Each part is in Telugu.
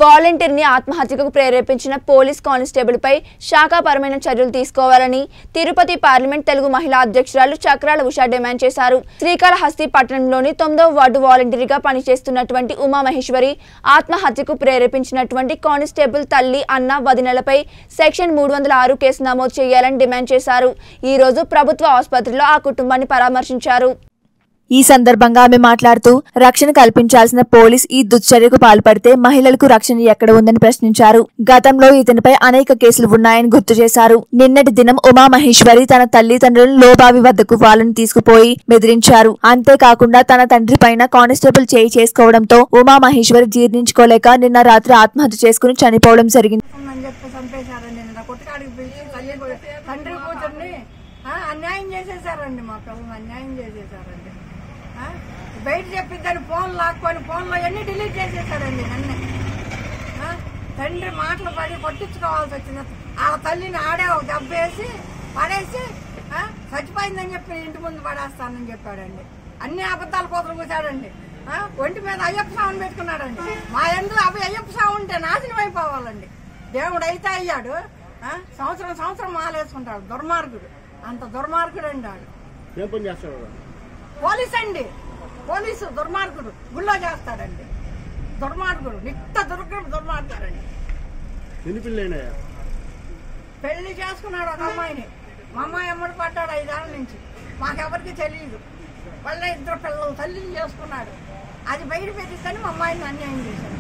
వాలంటీర్ ని ఆత్మహత్యకు ప్రేరేపించిన పోలీస్ కానిస్టేబుల్ పై శాఖాపరమైన చర్యలు తీసుకోవాలని తిరుపతి పార్లమెంట్ తెలుగు మహిళా అధ్యక్షురాలు చక్రాల ఉషా డిమాండ్ చేశారు శ్రీకాళహస్తి పట్టణంలోని తొమ్మిదవ వార్డు వాలంటీర్గా పనిచేస్తున్నటువంటి ఉమామహేశ్వరి ఆత్మహత్యకు ప్రేరేపించినటువంటి కానిస్టేబుల్ తల్లి అన్న వదినలపై సెక్షన్ మూడు వందల ఆరు కేసు నమోదు చేయాలని డిమాండ్ చేశారు ఈ రోజు ప్రభుత్వ ఆసుపత్రిలో ఆ కుటుంబాన్ని పరామర్శించారు ఈ సందర్భంగా ఆమె మాట్లాడుతూ రక్షణ కల్పించాల్సిన పోలీస్ ఈ దుశ్చర్యకు పాల్పడితే మహిళలకు రక్షణ ఎక్కడ ఉందని ప్రశ్నించారు గతంలో ఇతనిపై అనేక కేసులు ఉన్నాయని గుర్తు చేశారు నిన్నటి దినం ఉమామహేశ్వరి తన తల్లిదండ్రులను లోబావి వద్దకు వాళ్ళని తీసుకుపోయి బెదిరించారు అంతేకాకుండా తన తండ్రి పైన కానిస్టేబుల్ చేయి చేసుకోవడంతో ఉమామహేశ్వరి జీర్ణించుకోలేక నిన్న రాత్రి ఆత్మహత్య చేసుకుని చనిపోవడం జరిగింది అని చెప్పి చంపేశారండి నిన్న కొట్టుకాడికి పిలిచి తల్లి కూ- తండ్రి కూతుర్ని ఆ, అన్యాయం చేసేసారండి మా పిల్లల్ని అన్యాయం చేసేసారండి ఆ, బయట చెప్పిద్దని ఫోన్ లాక్కొని ఫోన్లో అన్ని డిలీట్ చేసేసారండి నన్ను ఆ, తండ్రి మాటలు పడి కొట్టించుకోవాల్సి వచ్చింది వాళ్ళ తల్లిని ఆడే ఒక దెబ్బ వేసి పడేసి ఆ, చచ్చిపోయిందని చెప్పి ఇంటి ముందు పడేస్తానని చెప్పాడండి అన్ని అబద్ధాలు కోతలు కూర్చాడండి ఆ, ఒంటి మీద అయ్యప్ప స్వామిని పెట్టుకున్నాడండి మా ఎందుకు అవి అయ్యప్ప స్వామి ఉంటే నాశనం అయిపోవాలండి దేవుడు అయితే అయ్యాడు ఆ, సంవత్సరం సంవత్సరం మాలేసుకుంటాడు దుర్మార్గుడు అంత దుర్మార్గుడు అండి వాడు ఏం పని చేస్తాడు వాడు? పోలీస్ అండి పోలీసు దుర్మార్గుడు గుళ్ళో చేస్తాడండి దుర్మార్గుడు నిత్త దుర్గుడు దుర్మార్గుడండి ఎన్ని పిల్లలైనాయా పెళ్లి చేసుకున్నాడు ఒక అమ్మాయిని మా అమ్మాయి అమ్మడి పడ్డాడు ఐదేళ్ళ నుంచి మాకెవరికి తెలియదు వాళ్ళ ఇద్దరు పిల్లలు తల్లిని చేసుకున్నాడు అది బయట పెట్టిస్తేనే మా అమ్మాయిని అన్యాయం చేశాడు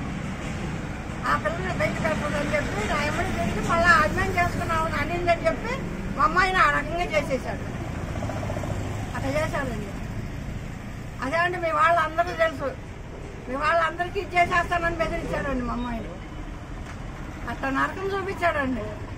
ఆ పిల్లల్ని బయట పెట్టదని చెప్పి నా ఎమ్మడి తిరిగి మళ్ళీ అన్యాయం చేసుకున్నావు అని అనిందని చెప్పి మా అమ్మాయిని ఆ రకంగా చేసేసాడు అట్లా చేశాడండి అదే అండి మీ వాళ్ళందరూ తెలుసు మీ వాళ్ళందరికీ ఇచ్చేసేస్తానని బెదిరించాడండి మా అమ్మాయిని అట్లా నరకం చూపించాడండి